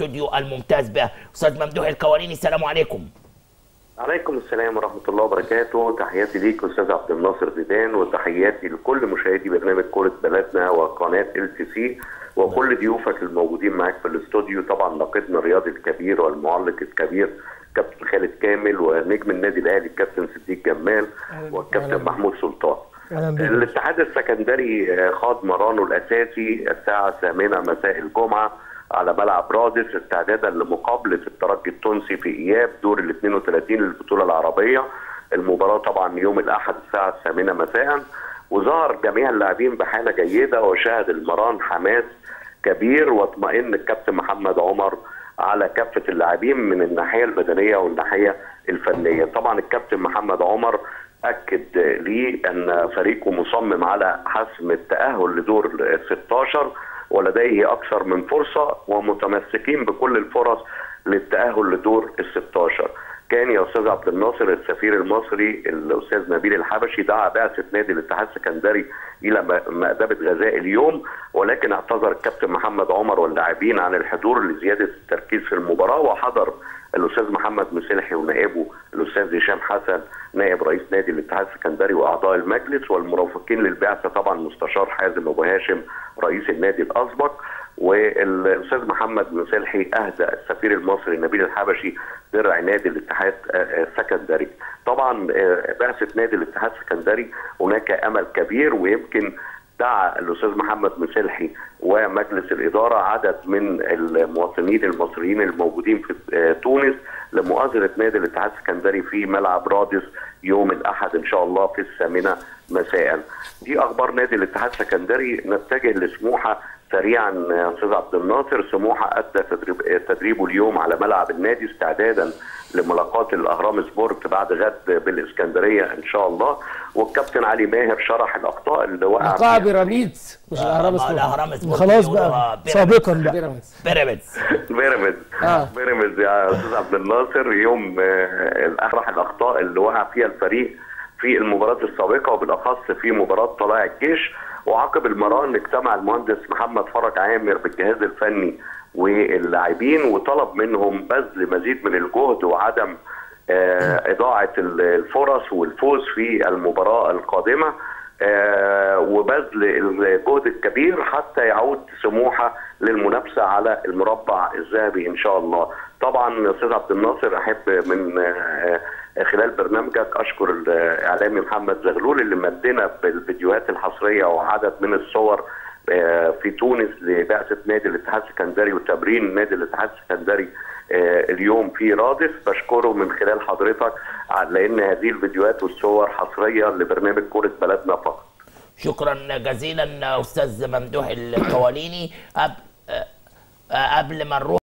الاستوديو الممتاز به استاذ ممدوح الكواليني السلام عليكم عليكم السلام ورحمة الله وبركاته تحياتي ليك أستاذ عبد الناصر زيدان وتحياتي لكل مشاهدي برنامج كرة بلدنا وقناة ال تي سي وكل ضيوفك الموجودين معاك في الاستوديو طبعا ناقدنا الرياضي الكبير والمعلق الكبير كابتن خالد كامل ونجم النادي الاهلي الكابتن صديق جمال والكابتن محمود سلطان الاتحاد السكندري خاض مرانه الاساسي الساعه الثامنه مساء الجمعه على ملعب رادس استعدادا لمقابله الترجي التونسي في اياب دور ال 32 للبطوله العربيه المباراه طبعا يوم الاحد الساعه الثامنه مساء وظهر جميع اللاعبين بحاله جيده وشهد المران حماس كبير واطمئن الكابتن محمد عمر على كافه اللاعبين من الناحيه البدنيه والناحيه الفنيه طبعا الكابتن محمد عمر اكد لي ان فريقه مصمم على حسم التاهل لدور ال 16 ولديه اكثر من فرصه ومتمسكين بكل الفرص للتاهل لدور ال 16 كان يا استاذ عبد الناصر السفير المصري الاستاذ نبيل الحبشي دعا بعثه نادي الاتحاد السكندري الى مأدبه غذاء اليوم ولكن اعتذر الكابتن محمد عمر واللاعبين عن الحضور لزياده التركيز في المباراه وحضر الاستاذ محمد مسلحي ونائبه الاستاذ هشام حسن نائب رئيس نادي الاتحاد السكندري واعضاء المجلس والمرافقين للبعثه طبعا مستشار حازم ابو هاشم رئيس النادي الاسبق والاستاذ محمد مسلحي اهدى السفير المصري نبيل الحبشي درع نادي الاتحاد السكندري. طبعا بعثه نادي الاتحاد السكندري هناك امل كبير ويمكن دعا الاستاذ محمد مسلحي ومجلس الاداره عدد من المواطنين المصريين الموجودين في تونس لمؤازره نادي الاتحاد السكندري في ملعب رادس يوم الاحد ان شاء الله في الثامنه مساء. دي اخبار نادي الاتحاد السكندري نتجه لسموحه سريعا استاذ عبد الناصر سموحه ادى تدريب تدريبه اليوم على ملعب النادي استعدادا لملاقاه الاهرام سبورت بعد غد بالاسكندريه ان شاء الله والكابتن علي ماهر شرح الاخطاء اللي وقع وقع بيراميدز مش الاهرام آه، الأهرام سبورت خلاص بيقولوا بقى بيراميدز. سابقا بقى بيراميدز بيراميدز بيراميدز آه. بيراميدز يا استاذ عبد الناصر يوم آه، شرح الاخطاء اللي وقع فيها الفريق في المباراه السابقه وبالاخص في مباراه طلائع الجيش وعقب المران اجتمع المهندس محمد فرج عامر بالجهاز الفني واللاعبين وطلب منهم بذل مزيد من الجهد وعدم آه، اضاعه الفرص والفوز في المباراه القادمه آه، وبذل الجهد الكبير حتى يعود سموحه للمنافسه على المربع الذهبي ان شاء الله. طبعا يا استاذ عبد الناصر احب من آه، خلال برنامجك اشكر الاعلامي محمد زغلول اللي مدنا بالفيديوهات الحصريه وعدد من الصور آه، في تونس لبعثه نادي الاتحاد السكندري وتمرين نادي الاتحاد السكندري آه، اليوم في رادس بشكره من خلال حضرتك على- لان هذه الفيديوهات والصور حصريه لبرنامج كره بلدنا فقط. شكرا جزيلا استاذ ممدوح الكواليني أب... آه، آه، قبل ما نروح